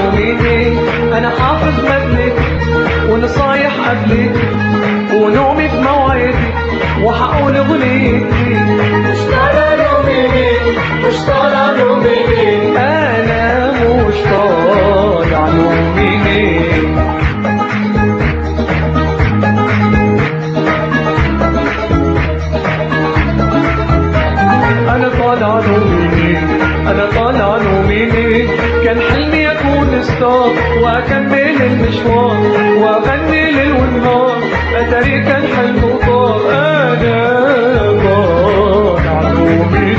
نومي انا حافظ مجلك ونصايح قبلك ونومي في موعدي وحقول اغنيتي مش طالع نومي مش طالع نومي انا مش طالع نومي انا طالع نومي انا طالع نومي كان حلمي اكون ستار واكمل المشوار واغني ليل والنهار اتاري كان حلم وطار انا طالع نومي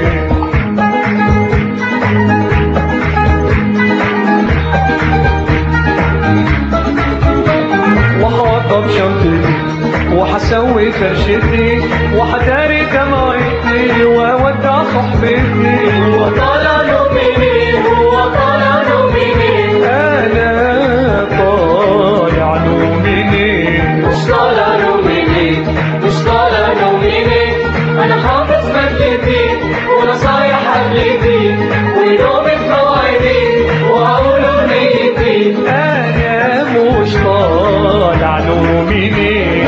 وهوضب شنطتي وحسوي فرشتي وحداري دمعتي واودع صحبتي هو طالع نومي هو طالع نومي انا طالع نومي مش طالع نومي مش طالع نومي انا حافظ مجلتي ونصايح قبلتي ونومي في موعدي وهقول اغنيتي انا مش طالع نومي